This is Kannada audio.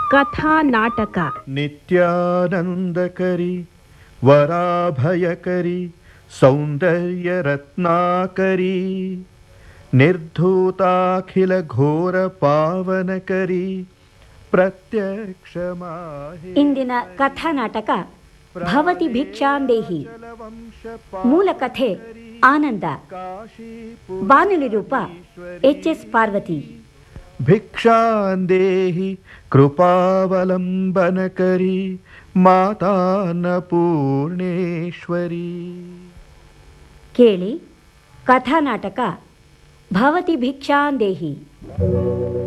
ಕಥಾ ನಾಟಕ ನಿತ್ಯಾನಂದಕರಿ ವರಾಭಯಕರಿ ಸೌಂದರ್ಯ ರತ್ನಾಕರಿ ನಿರ್ಧೂತಾಖಿಲ ಘೋರ ಪಾವನಕರಿ ಪ್ರತ್ಯಕ್ಷ ಮಾಹೇ ಇಂದಿನ ಕಥಾನಾಟಕ ಭವತಿ ಭಿಕ್ಷಾಂದೇಹಿ ಮೂಲ ಕಥೆ ಆನಂದ ಬಾನುಲಿ ರೂಪ ಎಚ್ ಎಸ್ ಪಾರ್ವತಿ ಭಿಕ್ಷಾಂದೇಹಿ ಕೃಪಾವಲಂಬನಕರಿ ಮಾತಾನ್ನಪೂರ್ಣೇಶ್ವರಿ ಕೇಳಿ ಕಥಾನಾಟಕ ಭವತಿ ಭಿಕ್ಷಾಂದೇಹಿ